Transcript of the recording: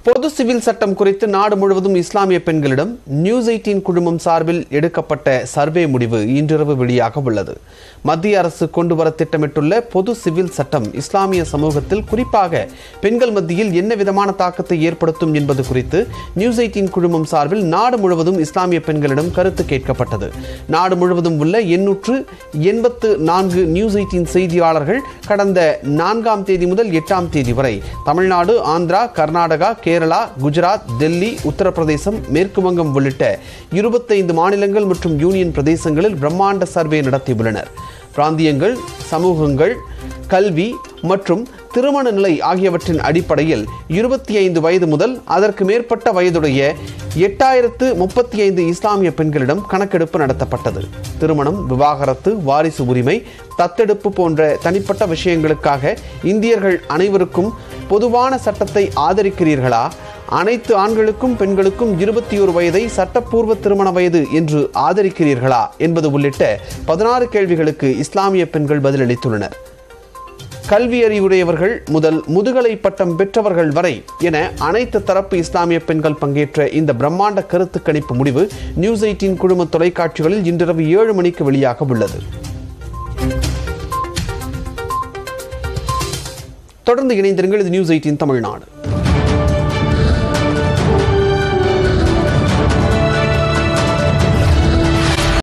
பொது சிவில் சட்டம் குறித்து நாடு முழுவதும் இஸ்லாமிய பெண்களிடம் நியூஸ் எயிட்டீன் குழுமம் சார்பில் எடுக்கப்பட்ட சர்வே முடிவு இன்றிரவு வெளியாக உள்ளது மத்திய அரசு கொண்டு வர திட்டமிட்டுள்ள பொது சிவில் சட்டம் இஸ்லாமிய சமூகத்தில் குறிப்பாக பெண்கள் மத்தியில் என்ன விதமான தாக்கத்தை ஏற்படுத்தும் என்பது குறித்து நியூஸ் எயிட்டீன் குழுமம் சார்பில் நாடு முழுவதும் இஸ்லாமிய பெண்களிடம் கருத்து கேட்கப்பட்டது நாடு முழுவதும் உள்ள எண்ணூற்று எண்பத்து நான்கு நியூஸ் எயிட்டீன் செய்தியாளர்கள் கடந்த நான்காம் தேதி முதல் எட்டாம் தேதி வரை தமிழ்நாடு ஆந்திரா கர்நாடகா கேரளா குஜராத் டெல்லி உத்தரப்பிரதேசம் மேற்கு வங்கம் உள்ளிட்ட இருபத்தைந்து மாநிலங்கள் மற்றும் யூனியன் பிரதேசங்களில் பிரம்மாண்ட சர்வே நடத்தியுள்ளனர் பிராந்தியங்கள் சமூகங்கள் கல்வி மற்றும் திருமண நிலை ஆகியவற்றின் அடிப்படையில் இருபத்தி ஐந்து வயது முதல் அதற்கு மேற்பட்ட வயதுடைய எட்டாயிரத்து முப்பத்தி ஐந்து இஸ்லாமிய பெண்களிடம் கணக்கெடுப்பு நடத்தப்பட்டது திருமணம் விவாகரத்து வாரிசு உரிமை தத்தெடுப்பு போன்ற தனிப்பட்ட விஷயங்களுக்காக இந்தியர்கள் அனைவருக்கும் பொதுவான சட்டத்தை ஆதரிக்கிறீர்களா அனைத்து ஆண்களுக்கும் பெண்களுக்கும் இருபத்தி ஒரு வயதை சட்டப்பூர்வ திருமண வயது என்று ஆதரிக்கிறீர்களா என்பது உள்ளிட்ட பதினாறு கேள்விகளுக்கு இஸ்லாமிய பெண்கள் பதிலளித்துள்ளனர் கல்வி அறிவுடையவர்கள் முதல் முதுகலை பட்டம் பெற்றவர்கள் வரை என அனைத்து தரப்பு இஸ்லாமிய பெண்கள் பங்கேற்ற இந்த பிரம்மாண்ட கருத்து கணிப்பு முடிவு நியூஸ் எயிட்டீன் குழும தொலைக்காட்சிகளில் இன்றிரவு ஏழு மணிக்கு வெளியாக உள்ளது தொடர்ந்து இணைந்திருங்கள் இது நியூஸ் எயிட்டீன் தமிழ்நாடு